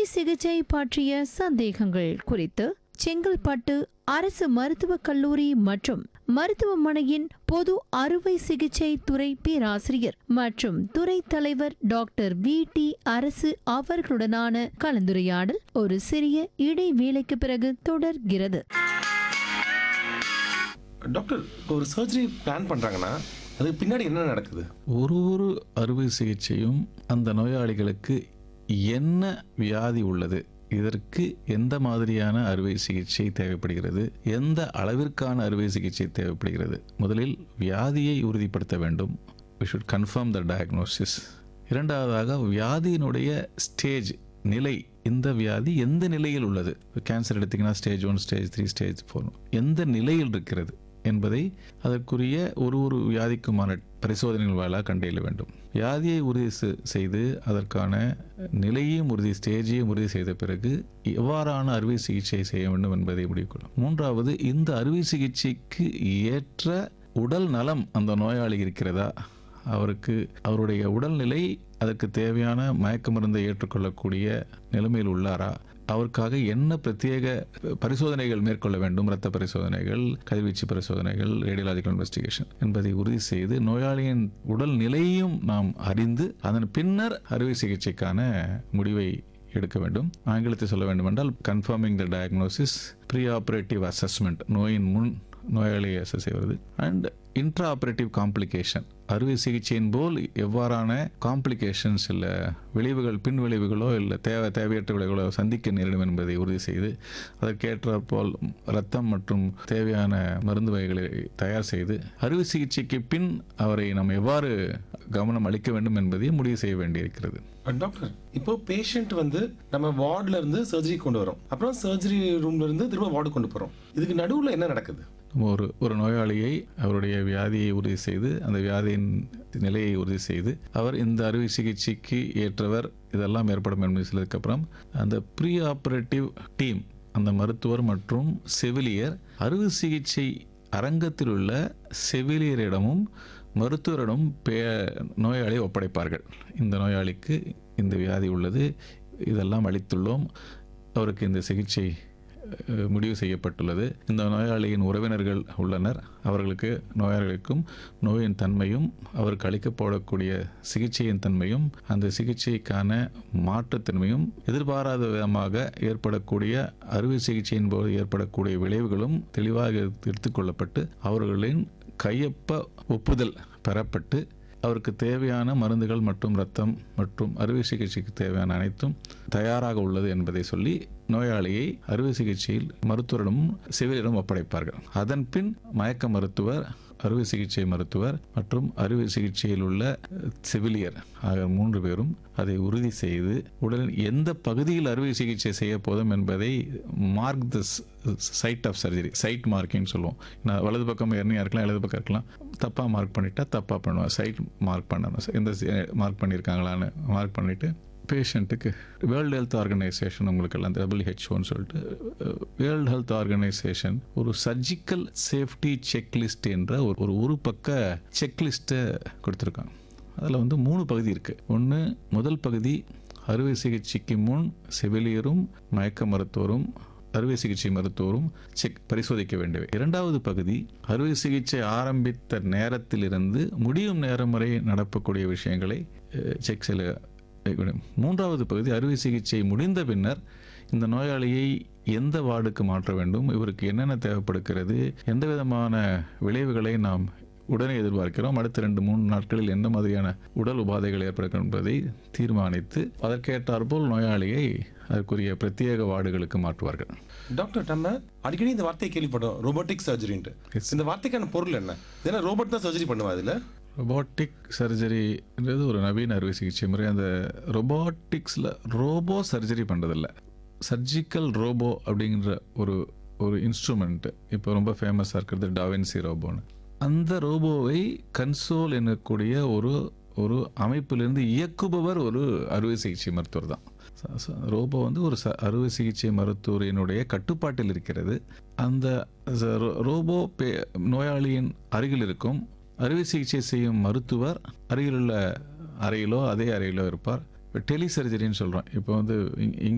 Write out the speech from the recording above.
அறுவை சிகிச்சை பற்றிய சந்தேகங்கள் குறித்து செங்கல்பட்டு அரசு மருத்துவக் கல்லூரி மற்றும் மருத்துவமனையின் பொது அறுவை சிகிச்சை துறை பேராசிரியர் மற்றும் துறை தலைவர் டாக்டர் வி டி அரசு அவர்களுடனான கலந்துரையாடல் ஒரு சிறிய இடைவேளைக்கு பிறகு தொடர்கிறது டாக்டர் இப்போ ஒரு சர்ஜரி பிளான் பண்ணுறாங்கன்னா அதுக்கு பின்னாடி என்ன நடக்குது ஒரு ஒரு அறுவை சிகிச்சையும் அந்த நோயாளிகளுக்கு என்ன வியாதி உள்ளது இதற்கு எந்த மாதிரியான அறுவை சிகிச்சை தேவைப்படுகிறது எந்த அளவிற்கான அறுவை சிகிச்சை தேவைப்படுகிறது முதலில் வியாதியை உறுதிப்படுத்த வேண்டும் we should confirm the diagnosis இரண்டாவதாக வியாதியினுடைய ஸ்டேஜ் நிலை இந்த வியாதி எந்த நிலையில் உள்ளது கேன்சர் எடுத்தீங்கன்னா stage one stage three stage four எந்த நிலையில் இருக்கிறது என்பதை அதற்குரிய ஒரு ஒரு வியாதிக்குமான பரிசோதனைகள் வாயிலாக கண்டறிய வேண்டும் வியாதியை உறுதி செ- செய்து அதற்கான நிலையையும் உறுதி ஸ்டேஜையும் உறுதி செய்த பிறகு எவ்வாறான அறுவை சிகிச்சை செய்ய வேண்டும் என்பதை முடிவு கொள்ளும் மூன்றாவது இந்த அறுவை சிகிச்சைக்கு ஏற்ற உடல் நலம் அந்த நோயாளி இருக்கிறதா அவருக்கு அவருடைய உடல்நிலை அதற்கு தேவையான மயக்க மருந்தை ஏற்றுக்கொள்ளக்கூடிய நிலைமையில் உள்ளாரா அவருக்காக என்ன பிரத்யேக பரிசோதனைகள் மேற்கொள்ள வேண்டும் இரத்த பரிசோதனைகள் கதிர்வீச்சு பரிசோதனைகள் ரேடியலாஜிக்கல் இன்வெஸ்டிகேஷன் என்பதை உறுதி செய்து நோயாளியின் உடல் நிலையையும் நாம் அறிந்து அதன் பின்னர் அறுவை சிகிச்சைக்கான முடிவை எடுக்க வேண்டும் ஆங்கிலத்தில் சொல்ல வேண்டுமென்றால் confirming the diagnosis preoperative assessment நோயின் முன் நோயாளியை அசஸ் செய்வது அண்ட் இன்ட்ரா ஆப்ரேட்டிவ் காம்ப்ளிகேஷன் அறுவை சிகிச்சையின் போல் எவ்வாறான காம்ப்ளிகேஷன்ஸ் இல்லை விளைவுகள் பின் விளைவுகளோ இல்லை தேவை தேவையற்ற விளைவுகளோ சந்திக்க நேரிடும் என்பதை உறுதி செய்து அதற்கேற்றாற் போல் ரத்தம் மற்றும் தேவையான மருந்து வகைகளை தயார் செய்து அறுவை சிகிச்சைக்கு பின் அவரை நாம் எவ்வாறு கவனம் அளிக்க வேண்டும் என்பதையும் முடிவு செய்ய வேண்டியிருக்கிறது அஹ் டாக்டர் இப்போ பேஷண்ட் வந்து நம்ம வார்டில் இருந்து சர்ஜரி கொண்டு வரோம் அப்புறம் சர்ஜரி ரூம்ல இருந்து திரும்ப வார்டு கொண்டு போகிறோம் இதுக்கு நடுவில் என்ன நடக்குது ஒரு ஒரு நோயாளியை அவருடைய வியாதியை உறுதி செய்து அந்த வியாதியின் நிலையை உறுதி செய்து அவர் இந்த அறுவை சிகிச்சைக்கு ஏற்றவர் இதெல்லாம் ஏற்படும் என்பது சொல்லதுக்கப்புறம் அந்த ப்ரீ ஆப்ரேட்டிவ் டீம் அந்த மருத்துவர் மற்றும் செவிலியர் அறுவை சிகிச்சை அரங்கத்தில் உள்ள செவிலியரிடமும் மருத்துவரிடம் பே நோயாளியை ஒப்படைப்பார்கள் இந்த நோயாளிக்கு இந்த வியாதி உள்ளது இதெல்லாம் அளித்துள்ளோம் அவருக்கு இந்த சிகிச்சை அஹ், முடிவு செய்யப்பட்டுள்ளது இந்த நோயாளியின் உறவினர்கள் உள்ளனர் அவர்களுக்கு நோயாளிகளுக்கும் நோயின் தன்மையும் அவருக்கு அளிக்கப்படக்கூடிய சிகிச்சையின் தன்மையும் அந்த சிகிச்சைக்கான மாற்றுத்தன்மையும் எதிர்பாராத விதமாக ஏற்படக்கூடிய அறுவை சிகிச்சையின் போது ஏற்படக்கூடிய விளைவுகளும் தெளிவாக எடுத்துக்கொள்ளப்பட்டு அவர்களின் கையொப்ப ஒப்புதல் பெறப்பட்டு அவருக்கு தேவையான மருந்துகள் மற்றும் ரத்தம் மற்றும் அறுவை சிகிச்சைக்கு தேவையான அனைத்தும் தயாராக உள்ளது என்பதை சொல்லி நோயாளியை அறுவை சிகிச்சையில் மருத்துவரிடம் செவிலியரிடம் ஒப்படைப்பார்கள் அதன் பின் மயக்க மருத்துவர் அறுவை சிகிச்சை மருத்துவர் மற்றும் அறுவை சிகிச்சையில் உள்ள அஹ், செவிலியர் ஆகிய மூன்று பேரும் அதை உறுதி செய்து உடலின் எந்த பகுதியில் அறுவை சிகிச்சை செய்ய போதும் என்பதை mark the site of surgery site marking சொல்லுவோம் நான் வலது பக்கம் எர்னியாக இருக்கலாம் இடது பக்கம் இருக்கலாம் தப்பாக மார்க் பண்ணிட்டா தப்பாக பண்ணுவேன் சைட் மார்க் பண்ணணும் எந்த மார்க் பண்ணியிருக்காங்களான்னு மார்க் பண்ணிவிட்டு பேஷண்ட்டுக்கு வேர்ல்டு ஹெல்த் ஆர்கனைசேஷன் உங்களுக்கு எல்லாம் டபிள்யூஹெச்ஓன்னு சொல்லிட்டு வேர்ல்டு ஹெல்த் ஆர்கனைசேஷன் ஒரு சர்ஜிக்கல் சேஃப்டி செக்லிஸ்ட் என்ற ஒரு ஒரு ஒரு பக்க செக்லிஸ்ட்டை கொடுத்துருக்காங்க அதில் வந்து மூணு பகுதி இருக்குது ஒன்று முதல் பகுதி அறுவை சிகிச்சைக்கு முன் செவிலியரும் மயக்க மருத்துவரும் அறுவை சிகிச்சை மருத்துவரும் செக் பரிசோதிக்க வேண்டியவை இரண்டாவது பகுதி அறுவை சிகிச்சை ஆரம்பித்த நேரத்திலிருந்து முடியும் நேரம் வரை நடக்கக்கூடிய விஷயங்களை அஹ், செக் செய்ய வேண்டும். மூன்றாவது பகுதி அறுவை சிகிச்சை முடிந்த பின்னர் இந்த நோயாளியை எந்த வார்டுக்கு மாற்ற வேண்டும் இவருக்கு என்னென்ன தேவைப்படுகிறது எந்த விதமான விளைவுகளை நாம் உடனே எதிர்பார்க்கிறோம் அடுத்த ரெண்டு மூணு நாட்களில் எந்த மாதிரியான உடல் உபாதைகள் ஏற்படுகிறது என்பதை தீர்மானித்து அதற்கேற்றாற்போல் நோயாளியை அதற்குரிய பிரத்யேக வார்டுகளுக்கு மாற்றுவார்கள் டாக்டர் நம்ம அடிக்கடி இந்த வார்த்தையை கேள்விப்பட்டோம் ரோபோட்டிக் சர்ஜரின்ட்டு இந்த வார்த்தைக்கான பொருள் என்ன ஏன்னா ரோபோட் தான் சர்ஜரி பண்ணுவா அதில் ரொபாட்டிக் சர்ஜரின்றது ஒரு நவீன அறுவை சிகிச்சை முறை அந்த ரொபாட்டிக்ஸில் ரோபோ சர்ஜரி பண்ணுறதில்ல சர்ஜிக்கல் ரோபோ அப்படிங்கிற ஒரு ஒரு இன்ஸ்ட்ருமெண்ட் இப்போ ரொம்ப ஃபேமஸாக இருக்கிறது டாவின்சி ரோபோன்னு அந்த ரோபோவை கன்சோல் எனக்கூடிய ஒரு ஒரு அமைப்பிலிருந்து இயக்குபவர் ஒரு அறுவை சிகிச்சை மருத்துவர் தான் ச- ச- ரோபோ வந்து ஒரு ச அறுவை சிகிச்சை மருத்துவரினுடைய கட்டுப்பாட்டில் இருக்கிறது அந்த ச- ரோ- ரோபோ பே நோயாளியின் அருகில் இருக்கும் அறுவை சிகிச்சை செய்யும் மருத்துவர் அருகிலுள்ள அறையிலோ அதே அறையிலோ இருப்பார் டெலி சர்ஜரின்னு சொல்கிறோம் இப்போ வந்து இங்- இங்க